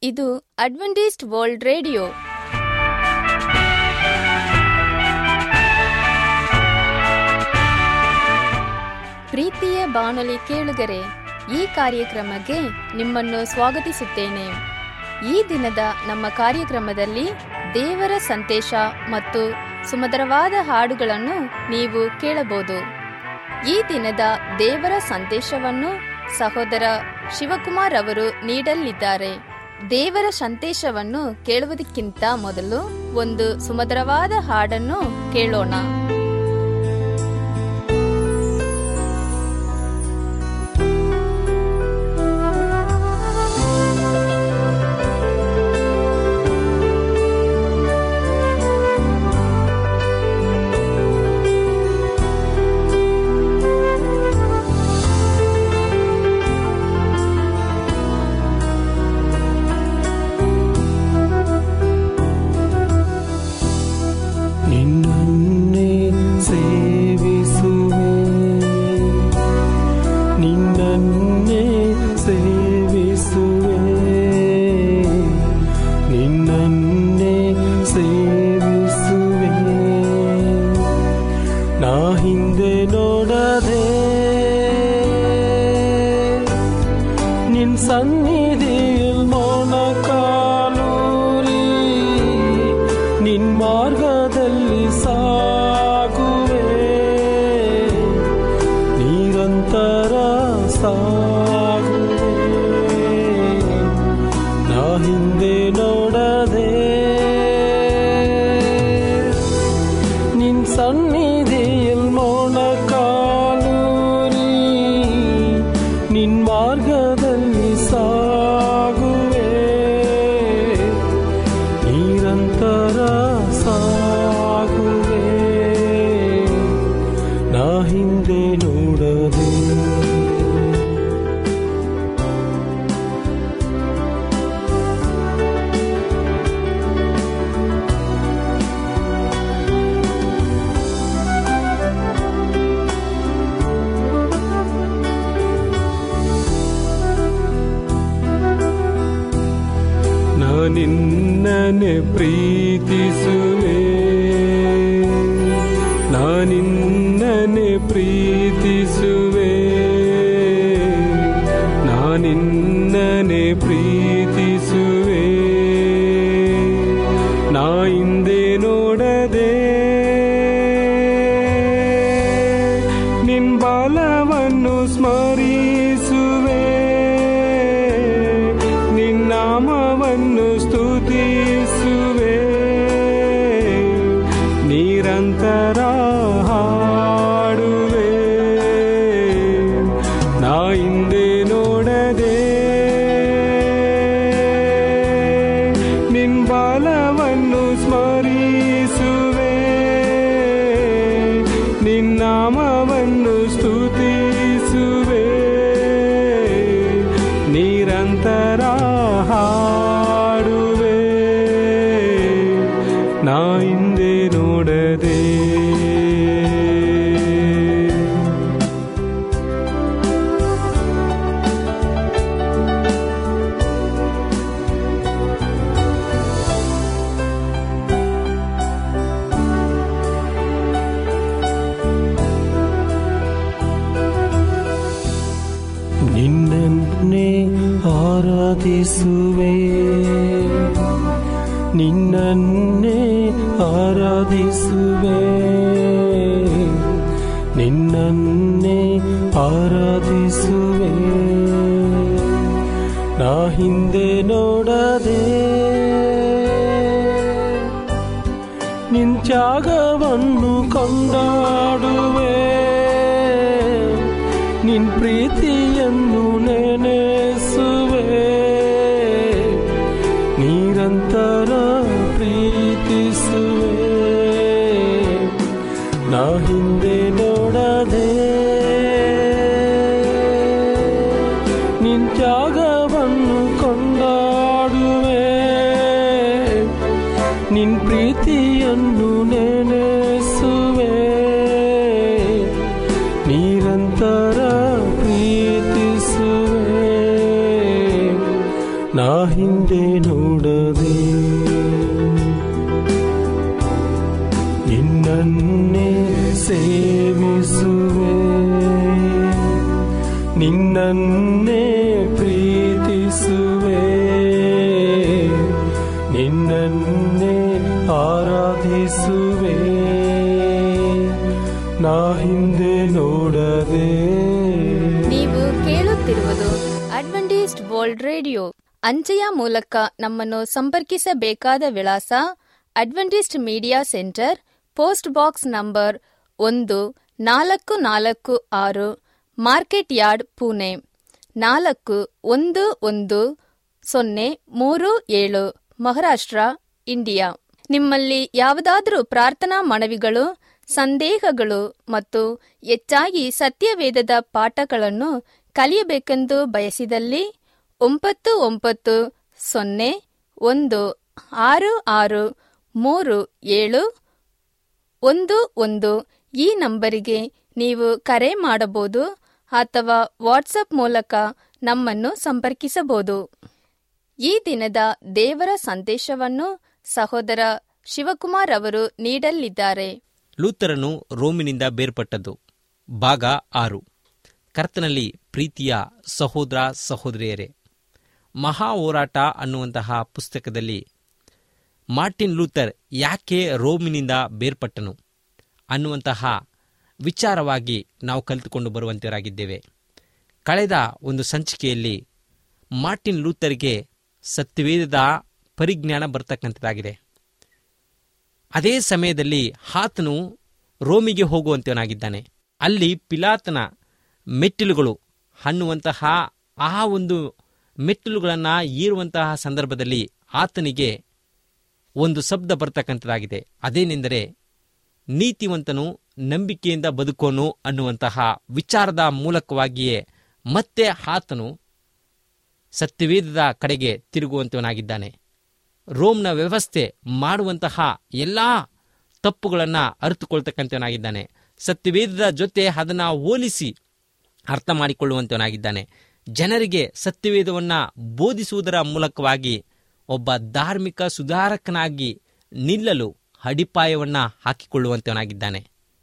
ಇದು Adventist world radio ಪ್ರೀತಿಯ ಬಾನುಲಿ ಕೇಳುಗರೆ ಈ ಕಾರ್ಯಕ್ರಮಕ್ಕೆ ನಿಮ್ಮನ್ನು ಸ್ವಾಗತಿಸುತ್ತೇನೆ ಈ ದಿನದ ನಮ್ಮ ಕಾರ್ಯಕ್ರಮದಲ್ಲಿ ದೇವರ ಸಂದೇಶ ಮತ್ತು ಸುಮಧುರವಾದ ಹಾಡುಗಳನ್ನು ನೀವು ಕೇಳಬಹುದು ಈ ದಿನದ ದೇವರ ಸಂದೇಶವನ್ನು ಸಹೋದರ ಶಿವಕುಮಾರ್ ಅವರು ನೀಡಲಿದ್ದಾರೆ ದೇವರ ಸಂದೇಶವನ್ನು ಕೇಳುವುದಕ್ಕಿಂತ ಮೊದಲು ಒಂದು ಸುಮಧುರವಾದ ಹಾಡನ್ನು ಕೇಳೋಣ ನಿನ್ನನ್ನೇ ಸೇವಿಸುವೆ ನಿನ್ನನ್ನೇ ಸೇವಿಸುವೆ ನಿನ್ನನ್ನೇ ಸೇವಿಸುವೆ ನಾ ಹಿಂದೆ ನೋಡದೆ ನಿನ್ ಸನ್ನಿಧಿയിൽ ಮೌನ ಕಾಲೂರಿ ನಿನ್ ಮಾರ್ಗದಲ್ಲಿ ಸಾಗುವೆ ನಿರಂತರ ಸಾಗುವೆ ನಾ ಹಿಂದೆ ನೋಡದೆ ನಿನ್ ಸನ್ನಿಧಿயில் ಮೌನ ಕಾಲೂರಿ ನಿನ್ ಮಾರ್ಗದಲ್ಲಿ ಸಾಗುವೆ ನಿರಂತರ ಸಾಗುವೆ ನಾ ಹಿಂದೆ ನೋಡದೆ ನಾನಿನ್ನನೆ ಪ್ರೀತಿಸುವೆ ನಾನಿನ್ನನೆ ಪ್ರೀತಿಸುವೆ ನಾನಿನ್ನನೆ ಪ್ರೀತಿಸುವೆ ನಾ ಹಿಂದೆ ನೋಡದೆ ನಿನ್ ಬಾಲವನ್ನು ಸ್ಮರಿಸುವೆ ನಿನ್ನಾಮವನ್ನು ಸ್ತುತಿಸುವೆ ನಿರಂತರ ಹಾಡುವೆ ನಾ ಹಿಂದೆ ನೋಡದೆ ನಿನ್ ಬಾಲವನ್ನು ಸ್ಮರಿಸುವೆ ನಿನ್ನಾಮವನ್ನು ಸ್ತುತಿಸುವೆ ನಿರಂತರ ಹಾಡುವೆ ನಾ ಹಿಂದೆ ನೋಡದೆ ನಿನ್ನನ್ನೇ ಆರಾಧಿಸುವೆ ನಿನ್ನನ್ನೇ ಆರಾಧಿಸುವೆ ನಿನ್ನನ್ನೇ ಆರಾಧಿಸುವೆ ನಾ ಹಿಂದೆ ನೋಡದೆ ನಿನ್ ತ್ಯಾಗವನ್ನು ಕೊಂಡಾಡುವೆ ನಿನ್ ಪ್ರೀತಿಯನ್ನು ನೆನೆಸುವೆ ನಿರಂತರ ಪ್ರೀತಿಸುವೆ ನಾ ಹಿಂದೆ ನೋಡದೆ ನಿನ್ ತ್ಯಾಗವನ್ನು ಕೊಂಡಾಡುವೆ ನಿನ್ ಪ್ರೀತಿಯನ್ನು ನೆನೆಸುವೆ ನಿರಂತರ ಪ್ರೀತಿಸುವೆ ನಾ ಹಿಂದೆ ನೋಡದೆ ನಿನ್ನನ್ನೇ ಸೇವಿಸುವೆ ನಿನ್ನನ್ನೇ ಪ್ರೀತಿಸುವೆ ನಿನ್ನನ್ನೇ ಆರಾಧಿಸುವೆ ನಾ ಹಿಂದೆ ನೋಡದೆ ನೀವು ಕೇಳುತ್ತಿರುವುದು ಅಡ್ವೆಂಟಿಸ್ಟ್ ವರ್ಲ್ಡ್ ರೇಡಿಯೋ ಅಂಚೆಯ ಮೂಲಕ ನಮ್ಮನ್ನು ಸಂಪರ್ಕಿಸಬೇಕಾದ ವಿಳಾಸ Adventist media centre post box number ಒಂದು ನಾಲ್ಕು ನಾಲ್ಕು ಆರು ಮಾರ್ಕೆಟ್ ಯಾರ್ಡ್ ಪುಣೆ ನಾಲ್ಕು ಒಂದು ಒಂದು ಸೊನ್ನೆ ಮೂರು ಏಳು ಮಹಾರಾಷ್ಟ್ರ ಇಂಡಿಯಾ ನಿಮ್ಮಲ್ಲಿ ಯಾವುದಾದರೂ ಪ್ರಾರ್ಥನಾ ಮನವಿಗಳು ಸಂದೇಹಗಳು ಮತ್ತು ಹೆಚ್ಚಾಗಿ ಸತ್ಯವೇದದ ಪಾಠಗಳನ್ನು ಕಲಿಯಬೇಕೆಂದು ಬಯಸಿದಲ್ಲಿ ಒಂಬತ್ತು ಒಂಬತ್ತು ಸೊನ್ನೆ ಒಂದು ಆರು ಆರು ಮೂರು ಏಳು ಒಂದು ಒಂದು ಈ ನಂಬರಿಗೆ ನೀವು ಕರೆ ಮಾಡಬಹುದು ಅಥವಾ ವಾಟ್ಸಪ್ ಮೂಲಕ ನಮ್ಮನ್ನು ಸಂಪರ್ಕಿಸಬಹುದು ಈ ದಿನದ ದೇವರ ಸಂದೇಶವನ್ನು ಸಹೋದರ ಶಿವಕುಮಾರ್ ಅವರು ನೀಡಲಿದ್ದಾರೆ ಲೂಥರನು ರೋಮಿನಿಂದ ಬೇರ್ಪಟ್ಟದ್ದು ಭಾಗ ಆರು ಕರ್ತನಲ್ಲಿ ಪ್ರೀತಿಯ ಸಹೋದರ ಸಹೋದರಿಯರೇ ಮಹಾ ಹೋರಾಟ ಅನ್ನುವಂತಹ ಪುಸ್ತಕದಲ್ಲಿ ಮಾರ್ಟಿನ್ ಲೂಥರ್ ಯಾಕೆ ರೋಮಿನಿಂದ ಬೇರ್ಪಟ್ಟನು ಅನ್ನುವಂತಹ ವಿಚಾರವಾಗಿ ನಾವು ಕಲಿತುಕೊಂಡು ಬರುವಂತರಾಗಿದ್ದೇವೆ ಕಳೆದ ಒಂದು ಸಂಚಿಕೆಯಲ್ಲಿ ಮಾರ್ಟಿನ್ ಲೂಥರ್ಗೆ ಸತ್ಯವೇದದ ಪರಿಜ್ಞಾನ ಬರ್ತಕ್ಕಂಥದ್ದಾಗಿದೆ ಅದೇ ಸಮಯದಲ್ಲಿ ಆತನು ರೋಮಿಗೆ ಹೋಗುವಂತವನಾಗಿದ್ದಾನೆ ಅಲ್ಲಿ ಪಿಲಾತನ ಮೆಟ್ಟಿಲುಗಳು ಅನ್ನುವಂತಹ ಆ ಒಂದು ಮೆಟ್ಟಿಲುಗಳನ್ನು ಏರುವಂತಹ ಸಂದರ್ಭದಲ್ಲಿ ಆತನಿಗೆ ಒಂದು ಶಬ್ದ ಬರ್ತಕ್ಕಂಥದ್ದಾಗಿದೆ ಅದೇನೆಂದರೆ ನೀತಿವಂತನು ನಂಬಿಕೆಯಿಂದ ಬದುಕೋನು ಅನ್ನುವಂತಹ ವಿಚಾರದ ಮೂಲಕವಾಗಿಯೇ ಮತ್ತೆ ಆತನು ಸತ್ಯವೇದದ ಕಡೆಗೆ ತಿರುಗುವಂತವನಾಗಿದ್ದಾನೆ ರೋಮ್ನ ವ್ಯವಸ್ಥೆ ಮಾಡುವಂತಹ ಎಲ್ಲ ತಪ್ಪುಗಳನ್ನು ಅರಿತುಕೊಳ್ತಕ್ಕಂಥವನಾಗಿದ್ದಾನೆ ಸತ್ಯವೇದದ ಜೊತೆ ಅದನ್ನು ಹೋಲಿಸಿ ಅರ್ಥ ಮಾಡಿಕೊಳ್ಳುವಂತವನಾಗಿದ್ದಾನೆ ಜನರಿಗೆ ಸತ್ಯವೇದವನ್ನು ಬೋಧಿಸುವುದರ ಮೂಲಕವಾಗಿ ಒಬ್ಬ ಧಾರ್ಮಿಕ ಸುಧಾರಕನಾಗಿ ನಿಲ್ಲಲು ಅಡಿಪಾಯವನ್ನು ಹಾಕಿಕೊಳ್ಳುವಂತವನಾಗಿದ್ದಾನೆ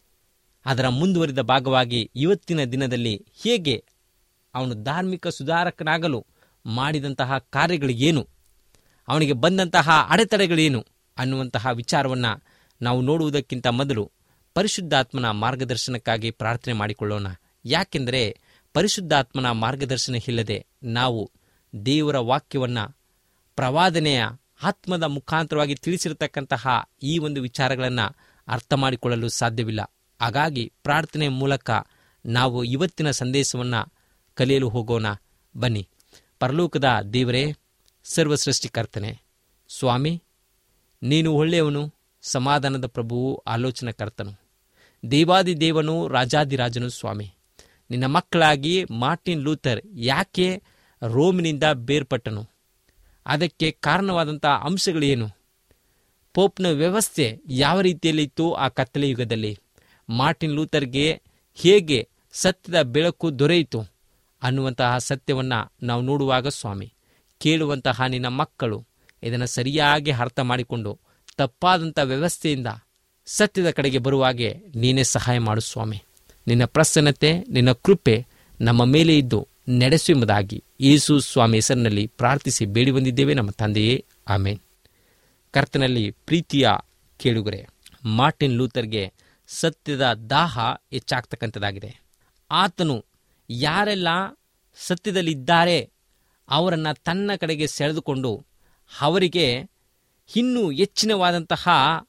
ಅದರ ಮುಂದುವರಿದ ಭಾಗವಾಗಿ ಇವತ್ತಿನ ದಿನದಲ್ಲಿ ಹೇಗೆ ಅವನು ಧಾರ್ಮಿಕ ಸುಧಾರಕನಾಗಲು ಮಾಡಿದಂತಹ ಕಾರ್ಯಗಳಿಗೇನು ಅವನಿಗೆ ಬಂದಂತಹ ಅಡೆತಡೆಗಳೇನು ಅನ್ನುವಂತಹ ವಿಚಾರವನ್ನು ನಾವು ನೋಡುವುದಕ್ಕಿಂತ ಮೊದಲು ಪರಿಶುದ್ಧಾತ್ಮನ ಮಾರ್ಗದರ್ಶನಕ್ಕಾಗಿ ಪ್ರಾರ್ಥನೆ ಮಾಡಿಕೊಳ್ಳೋಣ ಯಾಕೆಂದರೆ ಪರಿಶುದ್ಧಾತ್ಮನ ಮಾರ್ಗದರ್ಶನ ಇಲ್ಲದೆ ನಾವು ದೇವರ ವಾಕ್ಯವನ್ನು ಪ್ರವಾದನೆಯ ಆತ್ಮದ ಮುಖಾಂತರವಾಗಿ ತಿಳಿಸಿರತಕ್ಕಂತಹ ಈ ಒಂದು ವಿಚಾರಗಳನ್ನು ಅರ್ಥ ಮಾಡಿಕೊಳ್ಳಲು ಸಾಧ್ಯವಿಲ್ಲ ಹಾಗಾಗಿ ಪ್ರಾರ್ಥನೆ ಮೂಲಕ ನಾವು ಇವತ್ತಿನ ಸಂದೇಶವನ್ನು ಕಲಿಯಲು ಹೋಗೋಣ ಬನ್ನಿ ಪರಲೋಕದ ದೇವರೇ ಸರ್ವ ಸೃಷ್ಟಿಕರ್ತನೆ ಸ್ವಾಮಿ ನೀನು ಒಳ್ಳೆಯವನು ಸಮಾಧಾನದ ಪ್ರಭುವು ಆಲೋಚನಕರ್ತನು ದೇವಾದಿ ದೇವನು ರಾಜಾದಿರಾಜನು ಸ್ವಾಮಿ ನಿನ್ನ ಮಕ್ಕಳಾಗಿ ಮಾರ್ಟಿನ್ ಲೂಥರ್ ಯಾಕೆ ರೋಮಿನಿಂದ ಬೇರ್ಪಟ್ಟನು ಅದಕ್ಕೆ ಕಾರಣವಾದಂಥ ಅಂಶಗಳೇನು ಪೋಪ್ನ ವ್ಯವಸ್ಥೆ ಯಾವ ರೀತಿಯಲ್ಲಿ ಇತ್ತು ಆ ಕತ್ತಲೆ ಯುಗದಲ್ಲಿ ಮಾರ್ಟಿನ್ ಲೂಥರ್ಗೆ ಹೇಗೆ ಸತ್ಯದ ಬೆಳಕು ದೊರೆಯಿತು ಅನ್ನುವಂತಹ ಸತ್ಯವನ್ನು ನಾವು ನೋಡುವಾಗ ಸ್ವಾಮಿ ಕೇಳುವಂತಹ ನಿನ್ನ ಮಕ್ಕಳು ಇದನ್ನು ಸರಿಯಾಗಿ ಅರ್ಥ ಮಾಡಿಕೊಂಡು ತಪ್ಪಾದಂಥ ವ್ಯವಸ್ಥೆಯಿಂದ ಸತ್ಯದ ಕಡೆಗೆ ಬರುವಾಗೆ ನೀನೇ ಸಹಾಯ ಮಾಡು ಸ್ವಾಮಿ ನಿನ್ನ ಪ್ರಸನ್ನತೆ ನಿನ್ನ ಕೃಪೆ ನಮ್ಮ ಮೇಲೆ ಇದ್ದು ನಡೆಸುವುದಾಗಿ ಯೇಸು ಸ್ವಾಮಿ ಹೆಸರಿನಲ್ಲಿ ಪ್ರಾರ್ಥಿಸಿ ಬೇಡಿ ಬಂದಿದ್ದೇವೆ ನಮ್ಮ ತಂದೆಯೇ ಆಮೇನ್ ಕರ್ತನಲ್ಲಿ ಪ್ರೀತಿಯ ಕೇಳುಗರೆ ಮಾರ್ಟಿನ್ ಲೂಥರ್ಗೆ ಸತ್ಯದ ದಾಹ ಹೆಚ್ಚಾಗ್ತಕ್ಕಂಥದ್ದಾಗಿದೆ ಆತನು ಯಾರೆಲ್ಲ ಸತ್ಯದಲ್ಲಿದ್ದಾರೆ ಅವರನ್ನು ತನ್ನ ಕಡೆಗೆ ಸೆಳೆದುಕೊಂಡು ಅವರಿಗೆ ಇನ್ನೂ ಹೆಚ್ಚಿನವಾದಂತಹ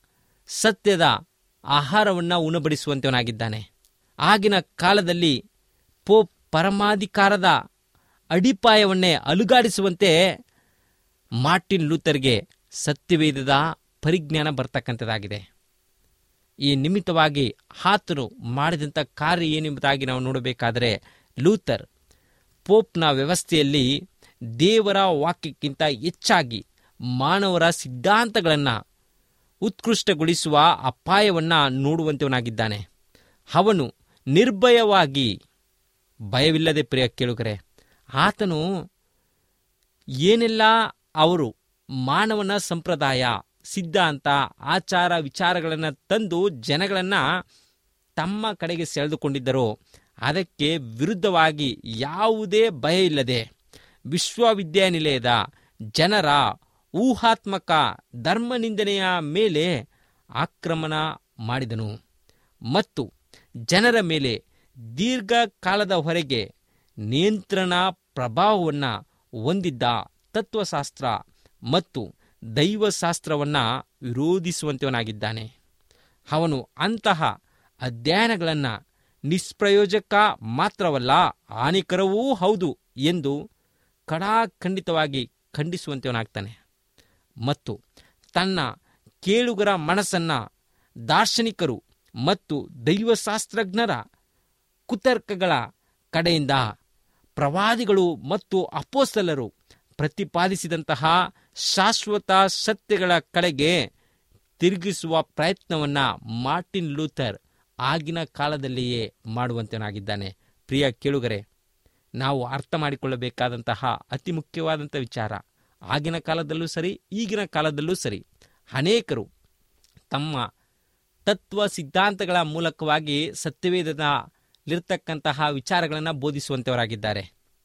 ಸತ್ಯದ ಆಹಾರವನ್ನು ಉಣಬಡಿಸುವಂತವನಾಗಿದ್ದಾನೆ ಆಗಿನ ಕಾಲದಲ್ಲಿ ಪೋಪ್ ಪರಮಾಧಿಕಾರದ ಅಡಿಪಾಯವನ್ನೇ ಅಲುಗಾಡಿಸುವಂತೆ ಮಾರ್ಟಿನ್ ಲೂಥರ್ಗೆ ಸತ್ಯವೇದದ ಪರಿಜ್ಞಾನ ಬರ್ತಕ್ಕಂಥದ್ದಾಗಿದೆ ಈ ನಿಮಿತ್ತವಾಗಿ ಆತನು ಮಾಡಿದಂಥ ಕಾರ್ಯ ಏನೆಂಬುದಾಗಿ ನಾವು ನೋಡಬೇಕಾದರೆ ಲೂಥರ್ ಪೋಪ್ನ ವ್ಯವಸ್ಥೆಯಲ್ಲಿ ದೇವರ ವಾಕ್ಯಕ್ಕಿಂತ ಹೆಚ್ಚಾಗಿ ಮಾನವರ ಸಿದ್ಧಾಂತಗಳನ್ನು ಉತ್ಕೃಷ್ಟಗೊಳಿಸುವ ಅಪಾಯವನ್ನು ನೋಡುವಂತವನಾಗಿದ್ದಾನೆ ಅವನು ನಿರ್ಭಯವಾಗಿ ಭಯವಿಲ್ಲದೆ ಪ್ರಿಯ ಕೇಳುಗರೆ ಆತನು ಏನೆಲ್ಲ ಅವರು ಮಾನವನ ಸಂಪ್ರದಾಯ ಸಿದ್ಧಾಂತ ಆಚಾರ ವಿಚಾರಗಳನ್ನು ತಂದು ಜನಗಳನ್ನು ತಮ್ಮ ಕಡೆಗೆ ಸೆಳೆದುಕೊಂಡಿದ್ದರೋ ಅದಕ್ಕೆ ವಿರುದ್ಧವಾಗಿ ಯಾವುದೇ ಭಯ ಇಲ್ಲದೆ ವಿಶ್ವವಿದ್ಯಾನಿಲಯದ ಜನರ ಊಹಾತ್ಮಕ ಧರ್ಮನಿಂದನೆಯ ಮೇಲೆ ಆಕ್ರಮಣ ಮಾಡಿದನು ಮತ್ತು ಜನರ ಮೇಲೆ ದೀರ್ಘಕಾಲದ ಹೊರಗೆ ನಿಯಂತ್ರಣ ಪ್ರಭಾವವನ್ನು ಹೊಂದಿದ್ದ ತತ್ವಶಾಸ್ತ್ರ ಮತ್ತು ದೈವಶಾಸ್ತ್ರವನ್ನು ವಿರೋಧಿಸುವಂತವನಾಗಿದ್ದಾನೆ ಅವನು ಅಂತಹ ಅಧ್ಯಯನಗಳನ್ನು ನಿಷ್ಪ್ರಯೋಜಕ ಮಾತ್ರವಲ್ಲ ಹಾನಿಕರವೂ ಹೌದು ಎಂದು ಕಡಾಖಂಡಿತವಾಗಿ ಖಂಡಿಸುವಂತವನಾಗ್ತಾನೆ ಮತ್ತು ತನ್ನ ಕೇಳುಗರ ಮನಸ್ಸನ್ನ ದಾರ್ಶನಿಕರು ಮತ್ತು ದೈವಶಾಸ್ತ್ರಜ್ಞರ ಕುತರ್ಕಗಳ ಕಡೆಯಿಂದ ಪ್ರವಾದಿಗಳು ಮತ್ತು ಅಪೋಸ್ತಲರು ಪ್ರತಿಪಾದಿಸಿದಂತಹ ಶಾಶ್ವತ ಸತ್ಯಗಳ ಕಡೆಗೆ ತಿರುಗಿಸುವ ಪ್ರಯತ್ನವನ್ನ ಮಾರ್ಟಿನ್ ಲೂಥರ್ ಆಗಿನ ಕಾಲದಲ್ಲಿಯೇ ಮಾಡುವಂತನಾಗಿದ್ದಾನೆ ಪ್ರಿಯ ಕೇಳುಗರೆ ನಾವು ಅರ್ಥ ಮಾಡಿಕೊಳ್ಳಬೇಕಾದಂತಹ ಅತಿ ಮುಖ್ಯವಾದಂಥ ವಿಚಾರ ಆಗಿನ ಕಾಲದಲ್ಲೂ ಸರಿ ಈಗಿನ ಕಾಲದಲ್ಲೂ ಸರಿ ಅನೇಕರು ತಮ್ಮ ತತ್ವ ಸಿದ್ಧಾಂತಗಳ ಮೂಲಕವಾಗಿ ಸತ್ಯವೇದದಲ್ಲಿರ್ತಕ್ಕಂತಹ ವಿಚಾರಗಳನ್ನು ಬೋಧಿಸುವಂಥವರಾಗಿದ್ದಾರೆ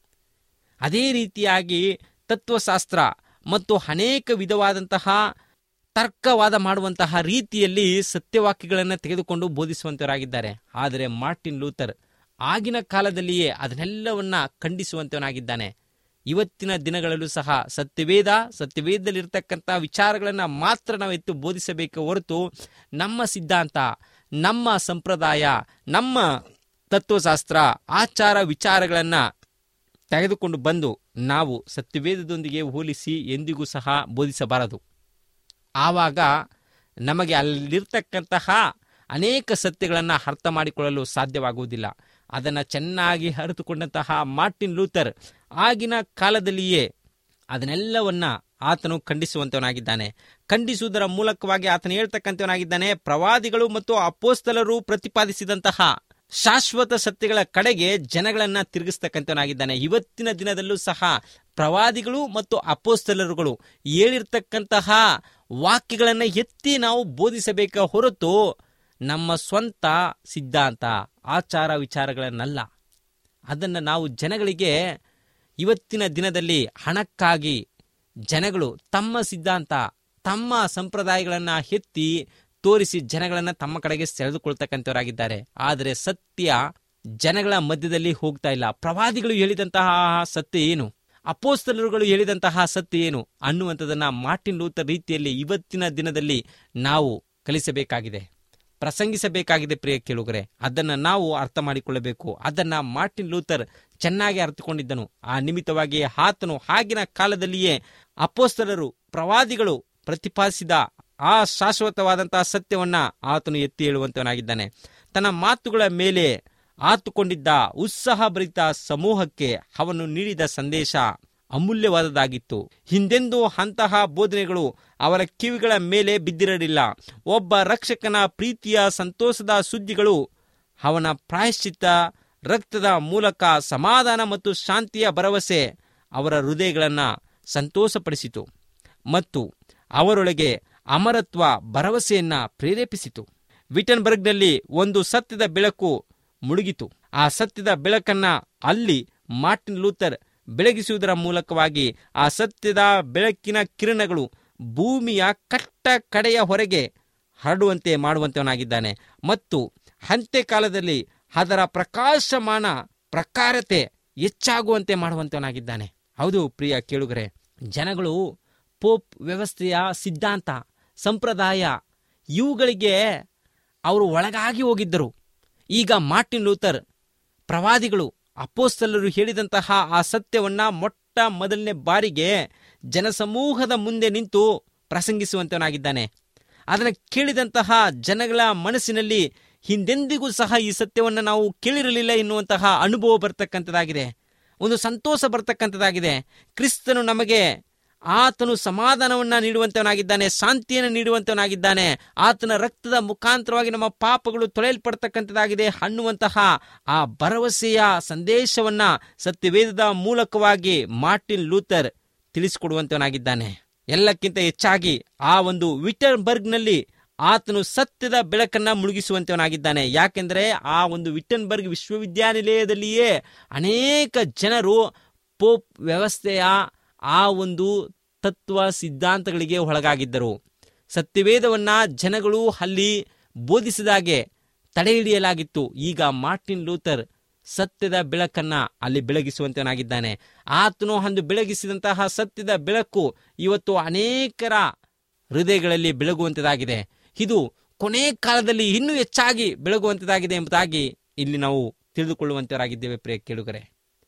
ಅದೇ ರೀತಿಯಾಗಿ ತತ್ವಶಾಸ್ತ್ರ ಮತ್ತು ಅನೇಕ ವಿಧವಾದಂತಹ ತರ್ಕವಾದ ಮಾಡುವಂತಹ ರೀತಿಯಲ್ಲಿ ಸತ್ಯವಾಕ್ಯಗಳನ್ನು ತೆಗೆದುಕೊಂಡು ಬೋಧಿಸುವಂತವರಾಗಿದ್ದಾರೆ ಆದರೆ ಮಾರ್ಟಿನ್ ಲೂಥರ್ ಆಗಿನ ಕಾಲದಲ್ಲಿಯೇ ಅದನ್ನೆಲ್ಲವನ್ನ ಖಂಡಿಸುವಂತವನಾಗಿದ್ದಾನೆ ಇವತ್ತಿನ ದಿನಗಳಲ್ಲೂ ಸಹ ಸತ್ಯವೇದ ಸತ್ಯವೇದದಲ್ಲಿರ್ತಕ್ಕಂಥ ವಿಚಾರಗಳನ್ನು ಮಾತ್ರ ನಾವು ಎತ್ತು ಬೋಧಿಸಬೇಕು ಹೊರತು ನಮ್ಮ ಸಿದ್ಧಾಂತ ನಮ್ಮ ಸಂಪ್ರದಾಯ ನಮ್ಮ ತತ್ವಶಾಸ್ತ್ರ ಆಚಾರ ವಿಚಾರಗಳನ್ನು ತೆಗೆದುಕೊಂಡು ಬಂದು ನಾವು ಸತ್ಯವೇದದೊಂದಿಗೆ ಹೋಲಿಸಿ ಎಂದಿಗೂ ಸಹ ಬೋಧಿಸಬಾರದು ಆವಾಗ ನಮಗೆ ಅಲ್ಲಿರ್ತಕ್ಕಂತಹ ಅನೇಕ ಸತ್ಯಗಳನ್ನು ಅರ್ಥ ಮಾಡಿಕೊಳ್ಳಲು ಸಾಧ್ಯವಾಗುವುದಿಲ್ಲ ಅದನ್ನು ಚೆನ್ನಾಗಿ ಅರಿತುಕೊಂಡಂತಹ ಮಾರ್ಟಿನ್ ಲೂಥರ್ ಆಗಿನ ಕಾಲದಲ್ಲಿಯೇ ಅದನ್ನೆಲ್ಲವನ್ನ ಆತನು ಖಂಡಿಸುವಂತವನಾಗಿದ್ದಾನೆ ಖಂಡಿಸುವುದರ ಮೂಲಕವಾಗಿ ಆತನು ಹೇಳ್ತಕ್ಕಂಥವನಾಗಿದ್ದಾನೆ ಪ್ರವಾದಿಗಳು ಮತ್ತು ಅಪೋಸ್ತಲರು ಪ್ರತಿಪಾದಿಸಿದಂತಹ ಶಾಶ್ವತ ಸತ್ಯಗಳ ಕಡೆಗೆ ಜನಗಳನ್ನ ತಿರುಗಿಸ್ತಕ್ಕಂಥವನಾಗಿದ್ದಾನೆ ಇವತ್ತಿನ ದಿನದಲ್ಲೂ ಸಹ ಪ್ರವಾದಿಗಳು ಮತ್ತು ಅಪೋಸ್ತಲರುಗಳು ಹೇಳಿರ್ತಕ್ಕಂತಹ ವಾಕ್ಯಗಳನ್ನು ಎತ್ತಿ ನಾವು ಬೋಧಿಸಬೇಕ ಹೊರತು ನಮ್ಮ ಸ್ವಂತ ಸಿದ್ಧಾಂತ ಆಚಾರ ವಿಚಾರಗಳನ್ನಲ್ಲ ಅದನ್ನು ನಾವು ಜನಗಳಿಗೆ ಇವತ್ತಿನ ದಿನದಲ್ಲಿ ಹಣಕ್ಕಾಗಿ ಜನಗಳು ತಮ್ಮ ಸಿದ್ಧಾಂತ ತಮ್ಮ ಸಂಪ್ರದಾಯಗಳನ್ನು ಎತ್ತಿ ತೋರಿಸಿ ಜನಗಳನ್ನು ತಮ್ಮ ಕಡೆಗೆ ಸೆಳೆದುಕೊಳ್ತಕ್ಕಂಥವರಾಗಿದ್ದಾರೆ ಆದರೆ ಸತ್ಯ ಜನಗಳ ಮಧ್ಯದಲ್ಲಿ ಹೋಗ್ತಾ ಇಲ್ಲ ಪ್ರವಾದಿಗಳು ಹೇಳಿದಂತಹ ಸತ್ಯ ಏನು ಅಪೋಸ್ತಲರುಗಳು ಹೇಳಿದಂತಹ ಸತ್ಯ ಏನು ಅನ್ನುವಂಥದ್ದನ್ನ ಮಾರ್ಟಿನ್ ಲೂಥರ್ ರೀತಿಯಲ್ಲಿ ಇವತ್ತಿನ ದಿನದಲ್ಲಿ ನಾವು ಕಲಿಸಬೇಕಾಗಿದೆ ಪ್ರಸಂಗಿಸಬೇಕಾಗಿದೆ ಪ್ರಿಯ ಕೇಳುಗರೆ ಅದನ್ನ ನಾವು ಅರ್ಥ ಮಾಡಿಕೊಳ್ಳಬೇಕು ಅದನ್ನ ಮಾರ್ಟಿನ್ ಲೂಥರ್ ಚೆನ್ನಾಗಿ ಅರ್ಥಕೊಂಡಿದ್ದನು ಆ ನಿಮಿತ್ತವಾಗಿ ಆತನು ಆಗಿನ ಕಾಲದಲ್ಲಿಯೇ ಅಪೋಸ್ತಲರು ಪ್ರವಾದಿಗಳು ಪ್ರತಿಪಾದಿಸಿದ ಆ ಶಾಶ್ವತವಾದಂತಹ ಸತ್ಯವನ್ನ ಆತನು ಎತ್ತಿ ಹೇಳುವಂತವನಾಗಿದ್ದಾನೆ ತನ್ನ ಮಾತುಗಳ ಮೇಲೆ ಆತುಕೊಂಡಿದ್ದ ಉತ್ಸಾಹಭರಿತ ಸಮೂಹಕ್ಕೆ ಅವನು ನೀಡಿದ ಸಂದೇಶ ಅಮೂಲ್ಯವಾದದಾಗಿತ್ತು ಹಿಂದೆಂದೂ ಅಂತಹ ಬೋಧನೆಗಳು ಅವರ ಕಿವಿಗಳ ಮೇಲೆ ಬಿದ್ದಿರಲಿಲ್ಲ ಒಬ್ಬ ರಕ್ಷಕನ ಪ್ರೀತಿಯ ಸಂತೋಷದ ಸುದ್ದಿಗಳು ಅವನ ಪ್ರಾಯಶ್ಚಿತ್ತ ರಕ್ತದ ಮೂಲಕ ಸಮಾಧಾನ ಮತ್ತು ಶಾಂತಿಯ ಭರವಸೆ ಅವರ ಹೃದಯಗಳನ್ನು ಸಂತೋಷಪಡಿಸಿತು ಮತ್ತು ಅವರೊಳಗೆ ಅಮರತ್ವ ಭರವಸೆಯನ್ನ ಪ್ರೇರೇಪಿಸಿತು ವಿಟನ್ಬರ್ಗ್ನಲ್ಲಿ ಒಂದು ಸತ್ಯದ ಬೆಳಕು ಮುಳುಗಿತು ಆ ಸತ್ಯದ ಬೆಳಕನ್ನ ಅಲ್ಲಿ ಮಾರ್ಟಿನ್ ಲೂಥರ್ ಬೆಳಗಿಸುವುದರ ಮೂಲಕವಾಗಿ ಆ ಸತ್ಯದ ಬೆಳಕಿನ ಕಿರಣಗಳು ಭೂಮಿಯ ಕಟ್ಟ ಕಡೆಯ ಹೊರಗೆ ಹರಡುವಂತೆ ಮಾಡುವಂತವನಾಗಿದ್ದಾನೆ ಮತ್ತು ಅಂತ್ಯಕಾಲದಲ್ಲಿ ಅದರ ಪ್ರಕಾಶಮಾನ ಪ್ರಕಾರತೆ ಹೆಚ್ಚಾಗುವಂತೆ ಮಾಡುವಂತವನಾಗಿದ್ದಾನೆ ಹೌದು ಪ್ರಿಯ ಕೇಳುಗರೆ ಜನಗಳು ಪೋಪ್ ವ್ಯವಸ್ಥೆಯ ಸಿದ್ಧಾಂತ ಸಂಪ್ರದಾಯ ಇವುಗಳಿಗೆ ಅವರು ಒಳಗಾಗಿ ಹೋಗಿದ್ದರು ಈಗ ಮಾರ್ಟಿನ್ ಲೂಥರ್ ಪ್ರವಾದಿಗಳು ಅಪೋಸ್ತಲರು ಹೇಳಿದಂತಹ ಆ ಸತ್ಯವನ್ನ ಮೊಟ್ಟ ಮೊದಲನೇ ಬಾರಿಗೆ ಜನಸಮೂಹದ ಮುಂದೆ ನಿಂತು ಪ್ರಸಂಗಿಸುವಂತವನಾಗಿದ್ದಾನೆ ಅದನ್ನು ಕೇಳಿದಂತಹ ಜನಗಳ ಮನಸ್ಸಿನಲ್ಲಿ ಹಿಂದೆಂದಿಗೂ ಸಹ ಈ ಸತ್ಯವನ್ನು ನಾವು ಕೇಳಿರಲಿಲ್ಲ ಎನ್ನುವಂತಹ ಅನುಭವ ಬರ್ತಕ್ಕಂಥದ್ದಾಗಿದೆ ಒಂದು ಸಂತೋಷ ಬರ್ತಕ್ಕಂಥದ್ದಾಗಿದೆ ಕ್ರಿಸ್ತನು ನಮಗೆ ಆತನು ಸಮಾಧಾನವನ್ನ ನೀಡುವಂತವನಾಗಿದ್ದಾನೆ ಶಾಂತಿಯನ್ನು ನೀಡುವಂತವನಾಗಿದ್ದಾನೆ ಆತನ ರಕ್ತದ ಮುಖಾಂತರವಾಗಿ ನಮ್ಮ ಪಾಪಗಳು ತೊಳೆಯಲ್ಪಡ್ತಕ್ಕಂಥದ್ದಾಗಿದೆ ಅನ್ನುವಂತಹ ಆ ಭರವಸೆಯ ಸಂದೇಶವನ್ನ ಸತ್ಯವೇದದ ಮೂಲಕವಾಗಿ ಮಾರ್ಟಿನ್ ಲೂಥರ್ ತಿಳಿಸಿಕೊಡುವಂತವನಾಗಿದ್ದಾನೆ ಎಲ್ಲಕ್ಕಿಂತ ಹೆಚ್ಚಾಗಿ ಆ ಒಂದು ವಿಟನ್ಬರ್ಗ್ನಲ್ಲಿ ಆತನು ಸತ್ಯದ ಬೆಳಕನ್ನ ಮುಳುಗಿಸುವಂತವನಾಗಿದ್ದಾನೆ ಯಾಕೆಂದರೆ ಆ ಒಂದು ವಿಟನ್ಬರ್ಗ್ ವಿಶ್ವವಿದ್ಯಾನಿಲಯದಲ್ಲಿಯೇ ಅನೇಕ ಜನರು ಪೋಪ್ ವ್ಯವಸ್ಥೆಯ ಆ ಒಂದು ತತ್ವ ಸಿದ್ಧಾಂತಗಳಿಗೆ ಒಳಗಾಗಿದ್ದರು ಸತ್ಯವೇದವನ್ನ ಜನಗಳು ಅಲ್ಲಿ ಬೋಧಿಸಿದಾಗೆ ತಡೆ ಹಿಡಿಯಲಾಗಿತ್ತು ಈಗ ಮಾರ್ಟಿನ್ ಲೂಥರ್ ಸತ್ಯದ ಬೆಳಕನ್ನ ಅಲ್ಲಿ ಬೆಳಗಿಸುವಂತನಾಗಿದ್ದಾನೆ ಆತನು ಅಂದು ಬೆಳಗಿಸಿದಂತಹ ಸತ್ಯದ ಬೆಳಕು ಇವತ್ತು ಅನೇಕರ ಹೃದಯಗಳಲ್ಲಿ ಬೆಳಗುವಂತದಾಗಿದೆ ಇದು ಕೊನೆ ಕಾಲದಲ್ಲಿ ಇನ್ನೂ ಹೆಚ್ಚಾಗಿ ಬೆಳಗುವಂತದಾಗಿದೆ ಎಂಬುದಾಗಿ ಇಲ್ಲಿ ನಾವು ತಿಳಿದುಕೊಳ್ಳುವಂತವರಾಗಿದ್ದೇವೆ ಪ್ರಿಯ ಕೇಳುಗರೆ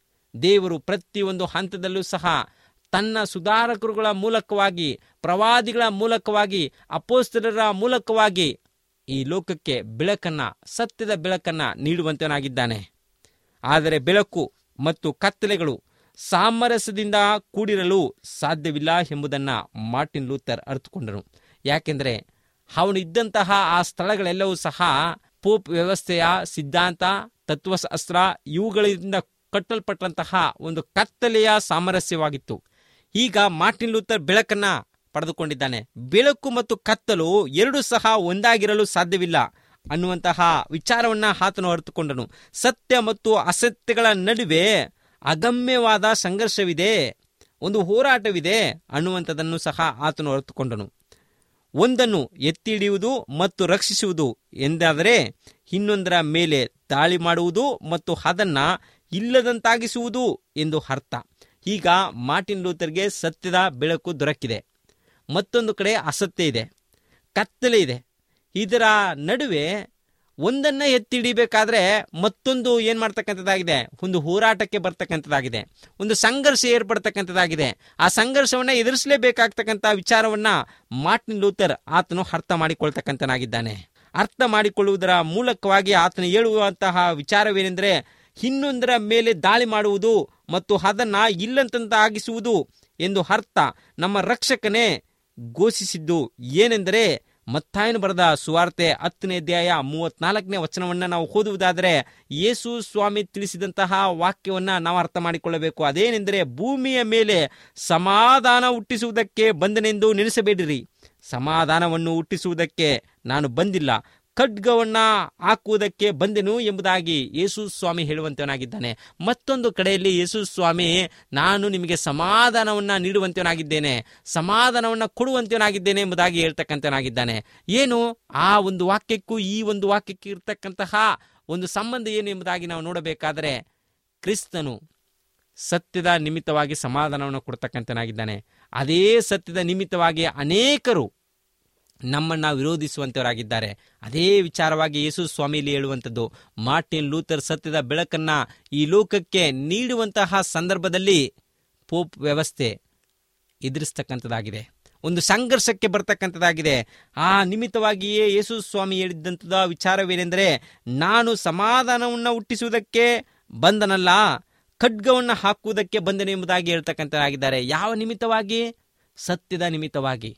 ದೇವರು ಪ್ರತಿಯೊಂದು ಹಂತದಲ್ಲೂ ಸಹ ತನ್ನ ಸುಧಾರಕರುಗಳ ಮೂಲಕವಾಗಿ ಪ್ರವಾದಿಗಳ ಮೂಲಕವಾಗಿ ಅಪೋಸ್ತರರ ಮೂಲಕವಾಗಿ ಈ ಲೋಕಕ್ಕೆ ಬೆಳಕನ್ನ ಸತ್ಯದ ಬೆಳಕನ್ನ ನೀಡುವಂತನಾಗಿದ್ದಾನೆ ಆದರೆ ಬೆಳಕು ಮತ್ತು ಕತ್ತಲೆಗಳು ಸಾಮರಸ್ಯದಿಂದ ಕೂಡಿರಲು ಸಾಧ್ಯವಿಲ್ಲ ಎಂಬುದನ್ನು ಮಾರ್ಟಿನ್ ಲೂಥರ್ ಅರ್ಥಕೊಂಡನು ಯಾಕೆಂದರೆ ಅವನು ಇದ್ದಂತಹ ಆ ಸ್ಥಳಗಳೆಲ್ಲವೂ ಸಹ ಪೋಪ್ ವ್ಯವಸ್ಥೆಯ ಸಿದ್ಧಾಂತ ತತ್ವಶಾಸ್ತ್ರ ಇವುಗಳಿಂದ ಕಟ್ಟಲ್ಪಟ್ಟಂತಹ ಒಂದು ಕತ್ತಲೆಯ ಸಾಮರಸ್ಯವಾಗಿತ್ತು ಈಗ ಮಾರ್ಟಿನ್ ಲೂಥರ್ ಬೆಳಕನ್ನ ಪಡೆದುಕೊಂಡಿದ್ದಾನೆ ಬೆಳಕು ಮತ್ತು ಕತ್ತಲು ಎರಡು ಸಹ ಒಂದಾಗಿರಲು ಸಾಧ್ಯವಿಲ್ಲ ಅನ್ನುವಂತಹ ವಿಚಾರವನ್ನ ಆತನು ಅರಿತುಕೊಂಡನು ಸತ್ಯ ಮತ್ತು ಅಸತ್ಯಗಳ ನಡುವೆ ಅಗಮ್ಯವಾದ ಸಂಘರ್ಷವಿದೆ ಒಂದು ಹೋರಾಟವಿದೆ ಅನ್ನುವಂಥದ್ದನ್ನು ಸಹ ಆತನು ಅರಿತುಕೊಂಡನು ಒಂದನ್ನು ಎತ್ತಿ ಹಿಡಿಯುವುದು ಮತ್ತು ರಕ್ಷಿಸುವುದು ಎಂದಾದರೆ ಇನ್ನೊಂದರ ಮೇಲೆ ದಾಳಿ ಮಾಡುವುದು ಮತ್ತು ಅದನ್ನ ಇಲ್ಲದಂತಾಗಿಸುವುದು ಎಂದು ಅರ್ಥ ಈಗ ಮಾರ್ಟಿನ್ ಲೂಥರ್ಗೆ ಸತ್ಯದ ಬೆಳಕು ದೊರಕಿದೆ ಮತ್ತೊಂದು ಕಡೆ ಅಸತ್ಯ ಇದೆ ಕತ್ತಲೆ ಇದೆ ಇದರ ನಡುವೆ ಒಂದನ್ನ ಎತ್ತಿ ಹಿಡಿಬೇಕಾದ್ರೆ ಮತ್ತೊಂದು ಏನ್ ಮಾಡ್ತಕ್ಕಂಥದ್ದಾಗಿದೆ ಒಂದು ಹೋರಾಟಕ್ಕೆ ಬರ್ತಕ್ಕಂಥದ್ದಾಗಿದೆ ಒಂದು ಸಂಘರ್ಷ ಏರ್ಪಡ್ತಕ್ಕಂಥದ್ದಾಗಿದೆ ಆ ಸಂಘರ್ಷವನ್ನ ಎದುರಿಸಲೇಬೇಕಾಗ್ತಕ್ಕಂಥ ವಿಚಾರವನ್ನ ಮಾರ್ಟಿನ್ ಲೂಥರ್ ಆತನು ಅರ್ಥ ಮಾಡಿಕೊಳ್ತಕ್ಕಂಥನಾಗಿದ್ದಾನೆ ಅರ್ಥ ಮಾಡಿಕೊಳ್ಳುವುದರ ಮೂಲಕವಾಗಿ ಆತನು ಹೇಳುವಂತಹ ವಿಚಾರವೇನೆಂದರೆ ಇನ್ನೊಂದರ ಮೇಲೆ ದಾಳಿ ಮಾಡುವುದು ಮತ್ತು ಅದನ್ನ ಇಲ್ಲಂತಂತ ಆಗಿಸುವುದು ಎಂದು ಅರ್ಥ ನಮ್ಮ ರಕ್ಷಕನೇ ಘೋಷಿಸಿದ್ದು ಏನೆಂದರೆ ಮತ್ತಾಯನು ಬರೆದ ಸುವಾರ್ತೆ ಹತ್ತನೇ ಅಧ್ಯಾಯ ಮೂವತ್ನಾಲ್ಕನೇ ವಚನವನ್ನ ನಾವು ಓದುವುದಾದರೆ ಯೇಸು ಸ್ವಾಮಿ ತಿಳಿಸಿದಂತಹ ವಾಕ್ಯವನ್ನ ನಾವು ಅರ್ಥ ಮಾಡಿಕೊಳ್ಳಬೇಕು ಅದೇನೆಂದರೆ ಭೂಮಿಯ ಮೇಲೆ ಸಮಾಧಾನ ಹುಟ್ಟಿಸುವುದಕ್ಕೆ ಬಂದನೆಂದು ನೆನೆಸಬೇಡಿರಿ ಸಮಾಧಾನವನ್ನು ಹುಟ್ಟಿಸುವುದಕ್ಕೆ ನಾನು ಬಂದಿಲ್ಲ ಖಡ್ಗವನ್ನ ಹಾಕುವುದಕ್ಕೆ ಬಂದೆನು ಎಂಬುದಾಗಿ ಯೇಸು ಸ್ವಾಮಿ ಹೇಳುವಂತವನಾಗಿದ್ದಾನೆ ಮತ್ತೊಂದು ಕಡೆಯಲ್ಲಿ ಯೇಸು ಸ್ವಾಮಿ ನಾನು ನಿಮಗೆ ಸಮಾಧಾನವನ್ನ ನೀಡುವಂತವನಾಗಿದ್ದೇನೆ ಸಮಾಧಾನವನ್ನ ಕೊಡುವಂತವನಾಗಿದ್ದೇನೆ ಎಂಬುದಾಗಿ ಹೇಳ್ತಕ್ಕಂಥವನಾಗಿದ್ದಾನೆ ಏನು ಆ ಒಂದು ವಾಕ್ಯಕ್ಕೂ ಈ ಒಂದು ವಾಕ್ಯಕ್ಕೆ ಇರ್ತಕ್ಕಂತಹ ಒಂದು ಸಂಬಂಧ ಏನು ಎಂಬುದಾಗಿ ನಾವು ನೋಡಬೇಕಾದರೆ ಕ್ರಿಸ್ತನು ಸತ್ಯದ ನಿಮಿತ್ತವಾಗಿ ಸಮಾಧಾನವನ್ನು ಕೊಡ್ತಕ್ಕಂಥನಾಗಿದ್ದಾನೆ ಅದೇ ಸತ್ಯದ ನಿಮಿತ್ತವಾಗಿ ಅನೇಕರು ನಮ್ಮನ್ನ ವಿರೋಧಿಸುವಂತವರಾಗಿದ್ದಾರೆ ಅದೇ ವಿಚಾರವಾಗಿ ಯೇಸು ಸ್ವಾಮಿಲಿ ಹೇಳುವಂಥದ್ದು ಮಾರ್ಟಿನ್ ಲೂಥರ್ ಸತ್ಯದ ಬೆಳಕನ್ನ ಈ ಲೋಕಕ್ಕೆ ನೀಡುವಂತಹ ಸಂದರ್ಭದಲ್ಲಿ ಪೋಪ್ ವ್ಯವಸ್ಥೆ ಎದುರಿಸ್ತಕ್ಕಂಥದ್ದಾಗಿದೆ ಒಂದು ಸಂಘರ್ಷಕ್ಕೆ ಬರ್ತಕ್ಕಂಥದ್ದಾಗಿದೆ ಆ ನಿಮಿತ್ತವಾಗಿಯೇ ಯೇಸು ಸ್ವಾಮಿ ಹೇಳಿದ್ದಂಥದ ವಿಚಾರವೇನೆಂದರೆ ನಾನು ಸಮಾಧಾನವನ್ನು ಹುಟ್ಟಿಸುವುದಕ್ಕೆ ಬಂದನಲ್ಲ ಖಡ್ಗವನ್ನು ಹಾಕುವುದಕ್ಕೆ ಬಂದನು ಎಂಬುದಾಗಿ ಹೇಳ್ತಕ್ಕಂಥದ್ದಾಗಿದ್ದಾರೆ ಯಾವ ನಿಮಿತ್ತವಾಗಿ ಸತ್ಯದ ನಿಮಿತ್ತವಾಗಿ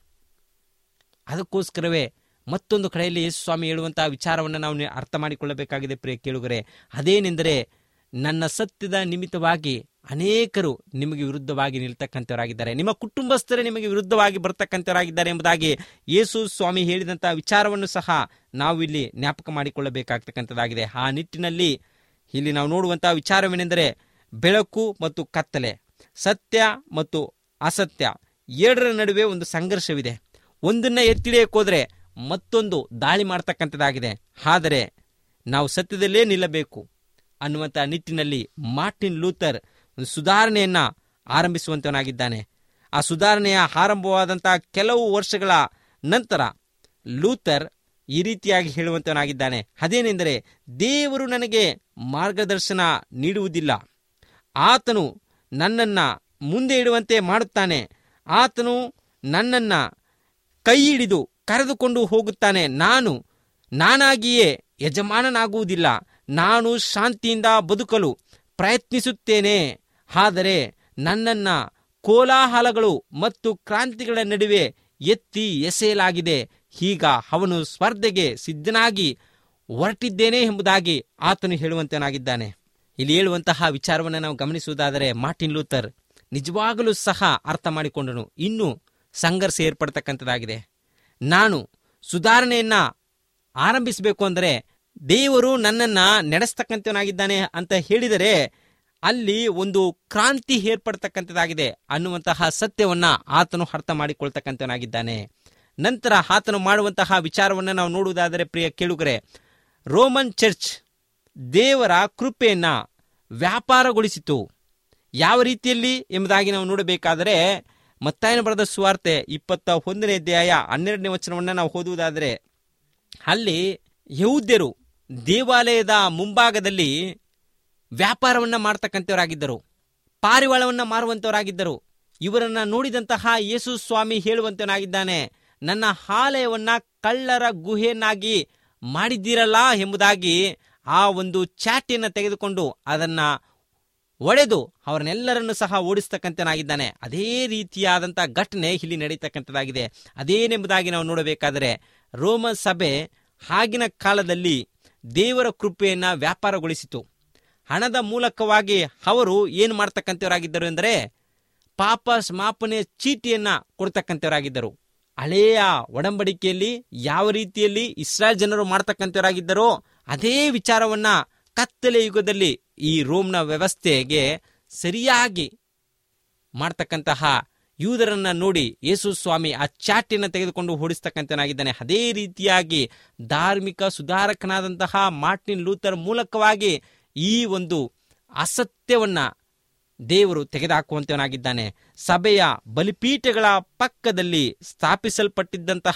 ಅದಕ್ಕೋಸ್ಕರವೇ ಮತ್ತೊಂದು ಕಡೆಯಲ್ಲಿ ಯೇಸು ಸ್ವಾಮಿ ಹೇಳುವಂತಹ ವಿಚಾರವನ್ನು ನಾವು ನಿ- ಅರ್ಥ ಮಾಡಿಕೊಳ್ಳಬೇಕಾಗಿದೆ ಪ್ರಿಯ ಕೇಳುಗರೆ ಅದೇನೆಂದರೆ ನನ್ನ ಸತ್ಯದ ನಿಮಿತ್ತವಾಗಿ ಅನೇಕರು ನಿಮಗೆ ವಿರುದ್ಧವಾಗಿ ನಿಲ್ತಕ್ಕಂಥವರಾಗಿದ್ದಾರೆ ನಿಮ್ಮ ಕುಟುಂಬಸ್ಥರೇ ನಿಮಗೆ ವಿರುದ್ಧವಾಗಿ ಬರ್ತಕ್ಕಂಥವರಾಗಿದ್ದಾರೆ ಎಂಬುದಾಗಿ ಯೇಸು ಸ್ವಾಮಿ ಹೇಳಿದಂತಹ ವಿಚಾರವನ್ನು ಸಹ ನಾವು ಇಲ್ಲಿ ಜ್ಞಾಪಕ ಮಾಡಿಕೊಳ್ಳಬೇಕಾಗ್ತಕ್ಕಂಥದ್ದಾಗಿದೆ ಆ ನಿಟ್ಟಿನಲ್ಲಿ ಇಲ್ಲಿ ನಾವು ನೋಡುವಂತಹ ವಿಚಾರವೇನೆಂದರೆ ಬೆಳಕು ಮತ್ತು ಕತ್ತಲೆ ಸತ್ಯ ಮತ್ತು ಅಸತ್ಯ ಎರಡರ ನಡುವೆ ಒಂದು ಸಂಘರ್ಷವಿದೆ ಒಂದನ್ನ ಎತ್ತಿಡಿಯಕ್ಕೆ ಹೋದ್ರೆ ಮತ್ತೊಂದು ದಾಳಿ ಮಾಡ್ತಕ್ಕಂಥದ್ದಾಗಿದೆ ಆದರೆ ನಾವು ಸತ್ಯದಲ್ಲೇ ನಿಲ್ಲಬೇಕು ಅನ್ನುವಂಥ ನಿಟ್ಟಿನಲ್ಲಿ ಮಾರ್ಟಿನ್ ಲೂಥರ್ ಒಂದು ಸುಧಾರಣೆಯನ್ನ ಆರಂಭಿಸುವಂತವನಾಗಿದ್ದಾನೆ ಆ ಸುಧಾರಣೆಯ ಆರಂಭವಾದಂತಹ ಕೆಲವು ವರ್ಷಗಳ ನಂತರ ಲೂಥರ್ ಈ ರೀತಿಯಾಗಿ ಹೇಳುವಂತವನಾಗಿದ್ದಾನೆ ಅದೇನೆಂದರೆ ದೇವರು ನನಗೆ ಮಾರ್ಗದರ್ಶನ ನೀಡುವುದಿಲ್ಲ ಆತನು ನನ್ನನ್ನ ಮುಂದೆ ಇಡುವಂತೆ ಮಾಡುತ್ತಾನೆ ಆತನು ನನ್ನನ್ನ ಕೈ ಹಿಡಿದು ಕರೆದುಕೊಂಡು ಹೋಗುತ್ತಾನೆ ನಾನು ನಾನಾಗಿಯೇ ಯಜಮಾನನಾಗುವುದಿಲ್ಲ ನಾನು ಶಾಂತಿಯಿಂದ ಬದುಕಲು ಪ್ರಯತ್ನಿಸುತ್ತೇನೆ ಆದರೆ ನನ್ನನ್ನ ಕೋಲಾಹಲಗಳು ಮತ್ತು ಕ್ರಾಂತಿಗಳ ನಡುವೆ ಎತ್ತಿ ಎಸೆಯಲಾಗಿದೆ ಈಗ ಅವನು ಸ್ಪರ್ಧೆಗೆ ಸಿದ್ಧನಾಗಿ ಹೊರಟಿದ್ದೇನೆ ಎಂಬುದಾಗಿ ಆತನು ಹೇಳುವಂತನಾಗಿದ್ದಾನೆ ಇಲ್ಲಿ ಹೇಳುವಂತಹ ವಿಚಾರವನ್ನು ನಾವು ಗಮನಿಸುವುದಾದರೆ ಮಾರ್ಟಿನ್ ಲೂಥರ್ ನಿಜವಾಗಲೂ ಸಹ ಅರ್ಥ ಮಾಡಿಕೊಂಡನು ಇನ್ನು ಸಂಘರ್ಷ ಏರ್ಪಡ್ತಕ್ಕಂಥದ್ದಾಗಿದೆ ನಾನು ಸುಧಾರಣೆಯನ್ನ ಆರಂಭಿಸಬೇಕು ಅಂದರೆ ದೇವರು ನನ್ನನ್ನ ನಡೆಸ್ತಕ್ಕಂಥವನಾಗಿದ್ದಾನೆ ಅಂತ ಹೇಳಿದರೆ ಅಲ್ಲಿ ಒಂದು ಕ್ರಾಂತಿ ಏರ್ಪಡ್ತಕ್ಕಂಥದ್ದಾಗಿದೆ ಅನ್ನುವಂತಹ ಸತ್ಯವನ್ನ ಆತನು ಅರ್ಥ ಮಾಡಿಕೊಳ್ತಕ್ಕಂಥವನಾಗಿದ್ದಾನೆ ನಂತರ ಆತನು ಮಾಡುವಂತಹ ವಿಚಾರವನ್ನು ನಾವು ನೋಡುವುದಾದರೆ ಪ್ರಿಯ ಕೇಳುಗರೆ ರೋಮನ್ ಚರ್ಚ್ ದೇವರ ಕೃಪೆಯನ್ನ ವ್ಯಾಪಾರಗೊಳಿಸಿತು ಯಾವ ರೀತಿಯಲ್ಲಿ ಎಂಬುದಾಗಿ ನಾವು ನೋಡಬೇಕಾದರೆ ಮತ್ತಾಯನ ಬರೆದ ಸುವಾರ್ತೆ ಇಪ್ಪತ್ತ ಒಂದನೇ ಅಧ್ಯಾಯ ಹನ್ನೆರಡನೇ ವಚನವನ್ನು ನಾವು ಓದುವುದಾದರೆ ಅಲ್ಲಿ ಯಹೂದ್ಯರು ದೇವಾಲಯದ ಮುಂಭಾಗದಲ್ಲಿ ವ್ಯಾಪಾರವನ್ನ ಮಾಡ್ತಕ್ಕಂಥವರಾಗಿದ್ದರು ಪಾರಿವಾಳವನ್ನ ಮಾರುವಂತವರಾಗಿದ್ದರು ಇವರನ್ನ ನೋಡಿದಂತಹ ಯೇಸು ಸ್ವಾಮಿ ಹೇಳುವಂತವನಾಗಿದ್ದಾನೆ ನನ್ನ ಆಲಯವನ್ನ ಕಳ್ಳರ ಗುಹೆಯನ್ನಾಗಿ ಮಾಡಿದ್ದೀರಲ್ಲ ಎಂಬುದಾಗಿ ಆ ಒಂದು ಚಾಟಿಯನ್ನು ತೆಗೆದುಕೊಂಡು ಅದನ್ನ ಒಡೆದು ಅವರನ್ನೆಲ್ಲರನ್ನು ಸಹ ಓಡಿಸ್ತಕ್ಕಂಥನಾಗಿದ್ದಾನೆ ಅದೇ ರೀತಿಯಾದಂಥ ಘಟನೆ ಇಲ್ಲಿ ನಡೀತಕ್ಕಂಥದ್ದಾಗಿದೆ ಅದೇನೆಂಬುದಾಗಿ ನಾವು ನೋಡಬೇಕಾದರೆ ರೋಮ ಸಭೆ ಆಗಿನ ಕಾಲದಲ್ಲಿ ದೇವರ ಕೃಪೆಯನ್ನ ವ್ಯಾಪಾರಗೊಳಿಸಿತು ಹಣದ ಮೂಲಕವಾಗಿ ಅವರು ಏನು ಮಾಡ್ತಕ್ಕಂಥವರಾಗಿದ್ದರು ಎಂದರೆ ಪಾಪ ಸಮಾಪನೆ ಚೀಟಿಯನ್ನ ಕೊಡ್ತಕ್ಕಂಥವರಾಗಿದ್ದರು ಹಳೆಯ ಒಡಂಬಡಿಕೆಯಲ್ಲಿ ಯಾವ ರೀತಿಯಲ್ಲಿ ಇಸ್ರಾಯೇಲ್ ಜನರು ಮಾಡ್ತಕ್ಕಂಥವರಾಗಿದ್ದರೋ ಅದೇ ವಿಚಾರವನ್ನ ಕತ್ತಲೆ ಯುಗದಲ್ಲಿ ಈ ರೋಮ್ನ ವ್ಯವಸ್ಥೆಗೆ ಸರಿಯಾಗಿ ಮಾಡ್ತಕ್ಕಂತಹ ಯೂದರನ್ನ ನೋಡಿ ಯೇಸು ಸ್ವಾಮಿ ಆ ಚಾಟಿಯನ್ನು ತೆಗೆದುಕೊಂಡು ಓಡಿಸ್ತಕ್ಕಂಥನಾಗಿದ್ದಾನೆ ಅದೇ ರೀತಿಯಾಗಿ ಧಾರ್ಮಿಕ ಸುಧಾರಕನಾದಂತಹ ಮಾರ್ಟಿನ್ ಲೂಥರ್ ಮೂಲಕವಾಗಿ ಈ ಒಂದು ಅಸತ್ಯವನ್ನ ದೇವರು ತೆಗೆದುಹಾಕುವಂತವನಾಗಿದ್ದಾನೆ ಸಭೆಯ ಬಲಿಪೀಠಗಳ ಪಕ್ಕದಲ್ಲಿ ಸ್ಥಾಪಿಸಲ್ಪಟ್ಟಿದ್ದಂತಹ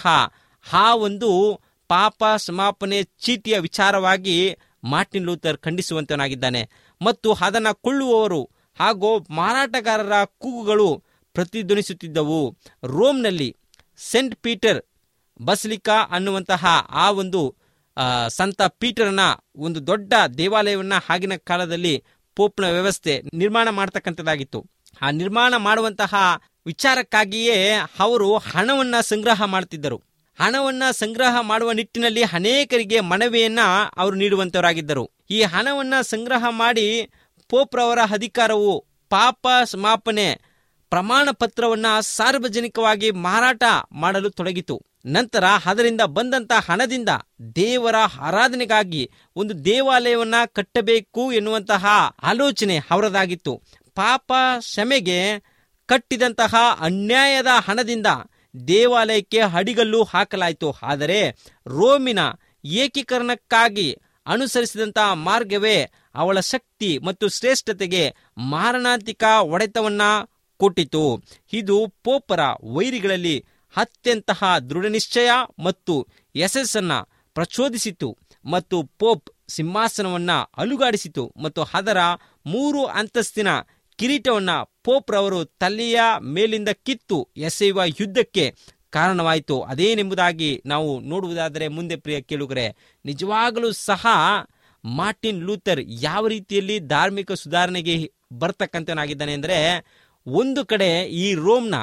ಆ ಒಂದು ಪಾಪ ಸಮಾಪನೆ ಚೀಟಿಯ ವಿಚಾರವಾಗಿ ಮಾರ್ಟಿನ್ ಲೂಥರ್ ಖಂಡಿಸುವಂತವನಾಗಿದ್ದಾನೆ ಮತ್ತು ಅದನ್ನು ಕೊಳ್ಳುವವರು ಹಾಗೂ ಮಾರಾಟಗಾರರ ಕೂಗುಗಳು ಪ್ರತಿಧ್ವನಿಸುತ್ತಿದ್ದವು ರೋಮ್ನಲ್ಲಿ ಸೆಂಟ್ ಪೀಟರ್ ಬಸ್ಲಿಕಾ ಅನ್ನುವಂತಹ ಆ ಒಂದು ಆ, ಸಂತ ಪೀಟರ್ನ ಒಂದು ದೊಡ್ಡ ದೇವಾಲಯವನ್ನ ಆಗಿನ ಕಾಲದಲ್ಲಿ ಪೋಪ್ನ ವ್ಯವಸ್ಥೆ ನಿರ್ಮಾಣ ಮಾಡತಕ್ಕಂಥದ್ದಾಗಿತ್ತು ಆ ನಿರ್ಮಾಣ ಮಾಡುವಂತಹ ವಿಚಾರಕ್ಕಾಗಿಯೇ ಅವರು ಹಣವನ್ನ ಸಂಗ್ರಹ ಮಾಡ್ತಿದ್ದರು ಹಣವನ್ನ ಸಂಗ್ರಹ ಮಾಡುವ ನಿಟ್ಟಿನಲ್ಲಿ ಅನೇಕರಿಗೆ ಮನವಿಯನ್ನ ಅವರು ನೀಡುವಂತವರಾಗಿದ್ದರು ಈ ಹಣವನ್ನ ಸಂಗ್ರಹ ಮಾಡಿ ಪೋಪ್ರವರ ಅಧಿಕಾರವು ಪಾಪ ಸಮಾಪನೆ ಪ್ರಮಾಣ ಪತ್ರವನ್ನ ಸಾರ್ವಜನಿಕವಾಗಿ ಮಾರಾಟ ಮಾಡಲು ತೊಡಗಿತು ನಂತರ ಅದರಿಂದ ಬಂದಂತ ಹಣದಿಂದ ದೇವರ ಆರಾಧನೆಗಾಗಿ ಒಂದು ದೇವಾಲಯವನ್ನ ಕಟ್ಟಬೇಕು ಎನ್ನುವಂತಹ ಆಲೋಚನೆ ಅವರದಾಗಿತ್ತು ಪಾಪ ಕ್ಷಮೆಗೆ ಕಟ್ಟಿದಂತಹ ಅನ್ಯಾಯದ ಹಣದಿಂದ ದೇವಾಲಯಕ್ಕೆ ಅಡಿಗಲ್ಲು ಹಾಕಲಾಯಿತು ಆದರೆ ರೋಮಿನ ಏಕೀಕರಣಕ್ಕಾಗಿ ಅನುಸರಿಸಿದಂತಹ ಮಾರ್ಗವೇ ಅವಳ ಶಕ್ತಿ ಮತ್ತು ಶ್ರೇಷ್ಠತೆಗೆ ಮಾರಣಾಂತಿಕ ಒಡೆತವನ್ನ ಕೊಟ್ಟಿತು ಇದು ಪೋಪರ ವೈರಿಗಳಲ್ಲಿ ಅತ್ಯಂತಹ ದೃಢನಿಶ್ಚಯ ಮತ್ತು ಯಶಸ್ಸನ್ನ ಪ್ರಚೋದಿಸಿತು ಮತ್ತು ಪೋಪ್ ಸಿಂಹಾಸನವನ್ನ ಅಲುಗಾಡಿಸಿತು ಮತ್ತು ಅದರ ಮೂರು ಅಂತಸ್ತಿನ ಕಿರೀಟವನ್ನ ಪೋಪ್ರವರು ತಲೆಯ ಮೇಲಿಂದ ಕಿತ್ತು ಎಸೆಯುವ ಯುದ್ಧಕ್ಕೆ ಕಾರಣವಾಯಿತು ಅದೇನೆಂಬುದಾಗಿ ನಾವು ನೋಡುವುದಾದರೆ ಮುಂದೆ ಪ್ರಿಯ ಕೇಳುಗರೆ ನಿಜವಾಗಲೂ ಸಹ ಮಾರ್ಟಿನ್ ಲೂಥರ್ ಯಾವ ರೀತಿಯಲ್ಲಿ ಧಾರ್ಮಿಕ ಸುಧಾರಣೆಗೆ ಬರ್ತಕ್ಕಂಥವನಾಗಿದ್ದಾನೆ ಅಂದರೆ ಒಂದು ಕಡೆ ಈ ರೋಮ್ನ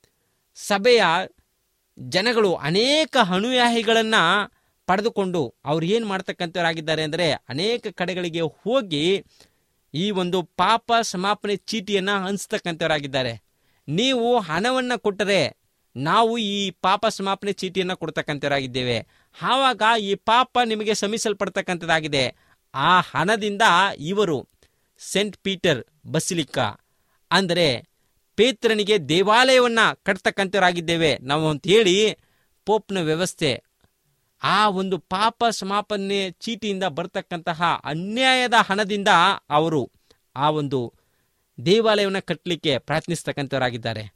ಸಭೆಯ ಜನಗಳು ಅನೇಕ ಅನುಯಾಯಿಗಳನ್ನ ಪಡೆದುಕೊಂಡು ಅವ್ರು ಏನು ಮಾಡ್ತಕ್ಕಂಥವರಾಗಿದ್ದಾರೆ ಅಂದರೆ ಅನೇಕ ಕಡೆಗಳಿಗೆ ಹೋಗಿ ಈ ಒಂದು ಪಾಪ ಸಮಾಪನೆ ಚೀಟಿಯನ್ನ ಹಂಚ್ತಕ್ಕಂಥವರಾಗಿದ್ದಾರೆ ನೀವು ಹಣವನ್ನ ಕೊಟ್ಟರೆ ನಾವು ಈ ಪಾಪ ಸಮಾಪನೆ ಚೀಟಿಯನ್ನ ಕೊಡ್ತಕ್ಕಂಥವರಾಗಿದ್ದೇವೆ ಆವಾಗ ಈ ಪಾಪ ನಿಮಗೆ ಶ್ರಮಿಸಲ್ಪಡ್ತಕ್ಕಂಥದ್ದಾಗಿದೆ ಆ ಹಣದಿಂದ ಇವರು ಸೆಂಟ್ ಪೀಟರ್ ಬಸಿಲಿಕಾ ಅಂದರೆ ಪೇತ್ರನಿಗೆ ದೇವಾಲಯವನ್ನ ಕಟ್ತಕ್ಕಂಥವರಾಗಿದ್ದೇವೆ ನಾವು ಅಂತ ಹೇಳಿ ಪೋಪ್ನ ವ್ಯವಸ್ಥೆ ಆ ಒಂದು ಪಾಪ ಸಮಾಪನೆ ಚೀಟಿಯಿಂದ ಬರ್ತಕ್ಕಂತಹ ಅನ್ಯಾಯದ ಹಣದಿಂದ ಅವರು ಆ ಒಂದು ದೇವಾಲಯವನ್ನು ಕಟ್ಟಲಿಕ್ಕೆ ಪ್ರಯತ್ನಿಸ್ತಕ್ಕಂಥವರಾಗಿದ್ದಾರೆ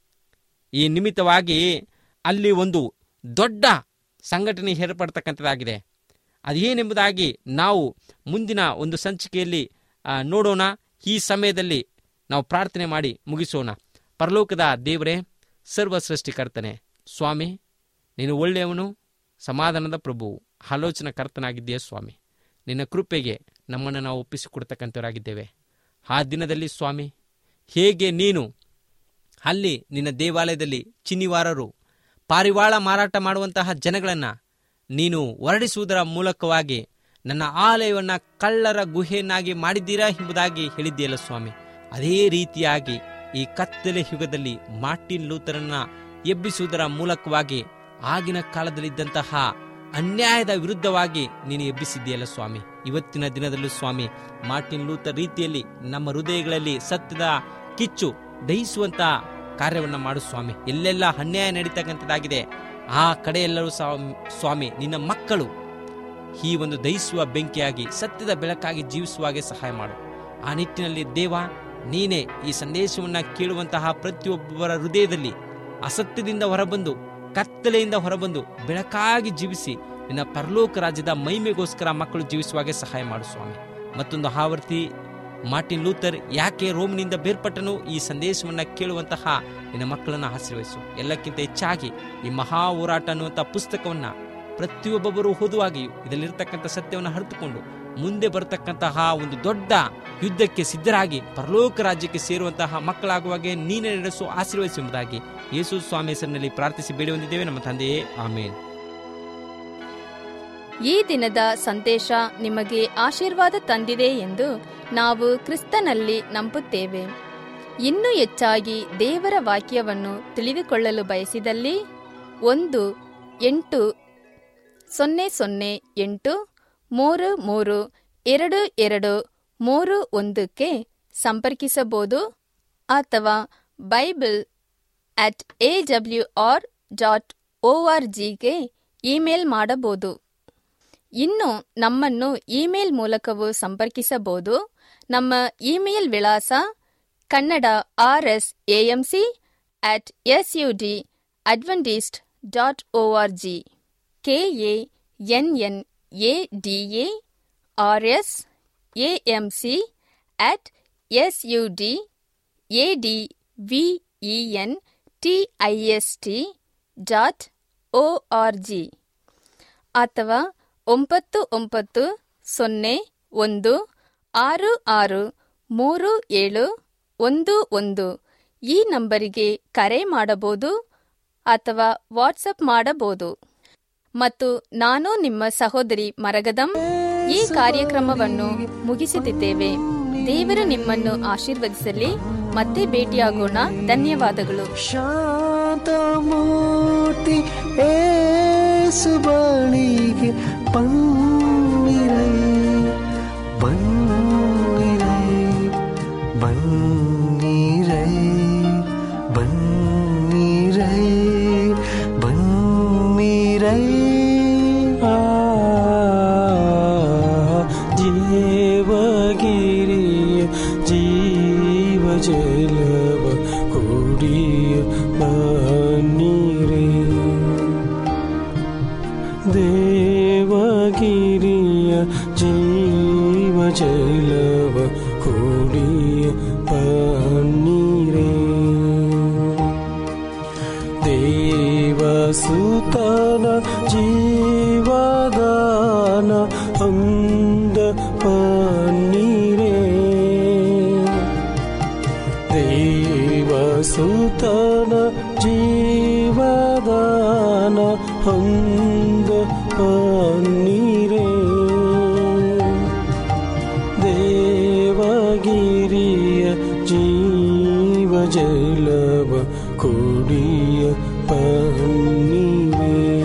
ಈ ನಿಮಿತ್ತವಾಗಿ ಅಲ್ಲಿ ಒಂದು ದೊಡ್ಡ ಸಂಘಟನೆ ಏರ್ಪಡ್ತಕ್ಕಂಥದ್ದಾಗಿದೆ ಅದೇನೆಂಬುದಾಗಿ ನಾವು ಮುಂದಿನ ಒಂದು ಸಂಚಿಕೆಯಲ್ಲಿ ಆ, ನೋಡೋಣ ಈ ಸಮಯದಲ್ಲಿ ನಾವು ಪ್ರಾರ್ಥನೆ ಮಾಡಿ ಮುಗಿಸೋಣ ಪರಲೋಕದ ದೇವರೇ ಸರ್ವ ಸೃಷ್ಟಿಕರ್ತನೆ ಸ್ವಾಮಿ ನೀನು ಒಳ್ಳೆಯವನು ಸಮಾಧಾನದ ಪ್ರಭು ಆಲೋಚನಾ ಕರ್ತನಾಗಿದ್ದೀಯ ಸ್ವಾಮಿ ನಿನ್ನ ಕೃಪೆಗೆ ನಮ್ಮನ್ನು ನಾವು ಒಪ್ಪಿಸಿಕೊಡ್ತಕ್ಕಂಥವರಾಗಿದ್ದೇವೆ ಆ ದಿನದಲ್ಲಿ ಸ್ವಾಮಿ ಹೇಗೆ ನೀನು ಅಲ್ಲಿ ನಿನ್ನ ದೇವಾಲಯದಲ್ಲಿ ಚಿನ್ನಿವಾರರು ಪಾರಿವಾಳ ಮಾರಾಟ ಮಾಡುವಂತಹ ಜನಗಳನ್ನು ನೀನು ಹೊರಡಿಸುವುದರ ಮೂಲಕವಾಗಿ ನನ್ನ ಆಲಯವನ್ನು ಕಳ್ಳರ ಗುಹೆಯನ್ನಾಗಿ ಮಾಡಿದ್ದೀರಾ ಎಂಬುದಾಗಿ ಹೇಳಿದ್ದೀಯಲ್ಲ ಸ್ವಾಮಿ ಅದೇ ರೀತಿಯಾಗಿ ಈ ಕತ್ತಲೆ ಯುಗದಲ್ಲಿ ಮಾರ್ಟಿನ್ ಲೂಥರನ್ನ ಎಬ್ಬಿಸುವುದರ ಮೂಲಕವಾಗಿ ಆಗಿನ ಕಾಲದಲ್ಲಿದ್ದಂತಹ ಅನ್ಯಾಯದ ವಿರುದ್ಧವಾಗಿ ನೀನು ಎಬ್ಬಿಸಿದ್ದೀಯಲ್ಲ ಸ್ವಾಮಿ ಇವತ್ತಿನ ದಿನದಲ್ಲೂ ಸ್ವಾಮಿ ಮಾರ್ಟಿನ್ ಲೂಥರ್ ರೀತಿಯಲ್ಲಿ ನಮ್ಮ ಹೃದಯಗಳಲ್ಲಿ ಸತ್ಯದ ಕಿಚ್ಚು ದಹಿಸುವಂತ ಕಾರ್ಯವನ್ನ ಮಾಡು ಸ್ವಾಮಿ ಎಲ್ಲೆಲ್ಲ ಅನ್ಯಾಯ ನಡೀತಕ್ಕಂಥದ್ದಾಗಿದೆ ಆ ಕಡೆಯೆಲ್ಲರೂ ಸ್ವಾಮಿ- ಸ್ವಾಮಿ ನಿನ್ನ ಮಕ್ಕಳು ಈ ಒಂದು ದಹಿಸುವ ಬೆಂಕಿಯಾಗಿ ಸತ್ಯದ ಬೆಳಕಾಗಿ ಜೀವಿಸುವಾಗೆ ಸಹಾಯ ಮಾಡು ಆ ನಿಟ್ಟಿನಲ್ಲಿ ದೇವ ನೀನೇ ಈ ಸಂದೇಶವನ್ನ ಕೇಳುವಂತಹ ಪ್ರತಿಯೊಬ್ಬರ ಹೃದಯದಲ್ಲಿ ಅಸತ್ಯದಿಂದ ಹೊರಬಂದು ಕತ್ತಲೆಯಿಂದ ಹೊರಬಂದು ಬೆಳಕಾಗಿ ಜೀವಿಸಿ ನಿನ್ನ ಪರಲೋಕ ರಾಜ್ಯದ ಮಹಿಮೆಗೋಸ್ಕರ ಮಕ್ಕಳು ಜೀವಿಸುವಾಗೆ ಸಹಾಯ ಮಾಡು ಸ್ವಾಮಿ ಮತ್ತೊಂದು ಆವರ್ತಿ ಮಾರ್ಟಿನ್ ಲೂಥರ್ ಯಾಕೆ ರೋಮ್ನಿಂದ ಬೇರ್ಪಟ್ಟನು ಈ ಸಂದೇಶವನ್ನ ಕೇಳುವಂತಹ ನಿನ್ನ ಮಕ್ಕಳನ್ನ ಆಶೀರ್ವಹಿಸು ಎಲ್ಲಕ್ಕಿಂತ ಹೆಚ್ಚಾಗಿ ಈ ಮಹಾ ಹೋರಾಟ ಅನ್ನುವಂಥ ಪುಸ್ತಕವನ್ನ ಪ್ರತಿಯೊಬ್ಬೊಬ್ಬರು ಓದುವಾಗಿಯೂ ಇದರಲ್ಲಿರ್ತಕ್ಕಂಥ ಸತ್ಯವನ್ನು ಅರಿತುಕೊಂಡು ಮುಂದೆ ಬರತಕ್ಕಂತಹ ಒಂದು ದೊಡ್ಡ ಯುದ್ಧಕ್ಕೆ ಸಿದ್ಧರಾಗಿ ಪರಲೋಕ ರಾಜ್ಯಕ್ಕೆ ಸೇರುವಂತಹ ಮಕ್ಕಳಾಗುವಾಗೆ ನೀನೇ ನಡೆಸು ಆಶೀರ್ವದಿಸುವುದಾಗಿ ಯೇಸು ಸ್ವಾಮಿ ಹೆಸರಿನಲ್ಲಿ ಪ್ರಾರ್ಥಿಸಿ ಬೇಡಿ ಹೊಂದಿದ್ದೇವೆ ನಮ್ಮ ತಂದೆಯೇ ಆಮೇನ್ ಈ ದಿನದ ಸಂದೇಶ ನಿಮಗೆ ಆಶೀರ್ವಾದ ತಂದಿದೆ ಎಂದು ನಾವು ಕ್ರಿಸ್ತನಲ್ಲಿ ನಂಬುತ್ತೇವೆ ಇನ್ನೂ ಹೆಚ್ಚಾಗಿ ದೇವರ ವಾಕ್ಯವನ್ನು ತಿಳಿದುಕೊಳ್ಳಲು ಬಯಸಿದಲ್ಲಿ ಒಂದು ಎಂಟು ಸೊನ್ನೆ ಸೊನ್ನೆ ಎಂಟು ಮೂರು ಮೂರು ಎರಡು ಎರಡು ಮೂರು ಒಂದಕ್ಕೆ ಸಂಪರ್ಕಿಸಬಹುದು ಅಥವಾ Bible at A W R dot O R ಜಿಗೆ ಇಮೇಲ್ ಮಾಡಬಹುದು ಇನ್ನು ನಮ್ಮನ್ನು ಇಮೇಲ್ ಮೂಲಕವೂ ಸಂಪರ್ಕಿಸಬಹುದು ನಮ್ಮ ಇಮೇಲ್ ವಿಳಾಸ Kannada R S A M C at S U D Adventist dot O R G K A N N A D A R S A M C at S U D A D V E N T I S T dot O R G ಅಥವಾ ಒಂಬತ್ತು ಒಂಬತ್ತು ಸೊನ್ನೆ ಒಂದು ಆರು ಆರು ಮೂರು ಏಳು ಒಂದು ಒಂದು ಈ ನಂಬರಿಗೆ ಕರೆ ಮಾಡಬಹುದು ಅಥವಾ ವಾಟ್ಸಪ್ ಮಾಡಬಹುದು ಮತ್ತು ನಾನು ನಿಮ್ಮ ಸಹೋದರಿ ಮರಗದಂ ಈ ಕಾರ್ಯಕ್ರಮವನ್ನು ಮುಗಿಸುತ್ತಿದ್ದೇವೆ ದೇವರು ನಿಮ್ಮನ್ನು ಆಶೀರ್ವದಿಸಲಿ ಮತ್ತೆ ಭೇಟಿಯಾಗೋಣ ಧನ್ಯವಾದಗಳು ಶಾಂತಮೂರ್ತಿ ಏಸು ಬಳಿಗೆ ಬನ್ನಿರೈ ಬನ್ನಿರೈ ಬನ್ನಿರೈ ಬನ್ನಿರೈ ಬನ್ನಿರೈ ಆ ದೇವಗಿರಿಯ ಜೀವ ಜಲವ ಕುಡಿಯ ಬನ್ನಿರೇ ದೇವಗಿರಿಯ ಜೀವ ಜಲವ ಕುಡಿಯ ಬನ್ನಿರೇ ದೇವಸುತನ ಜೀವದಾನ ಅಂದ ಪನ್ನೀರೇ ದೇವಸುತನ ಜೀವದಾನ ಅಂದ ಪನ್ನೀರೇ ದೇವಗಿರಿಯ ಜೀವ ಜಲವ ಕುಡಿಯ ಪನ್ನೀರೇ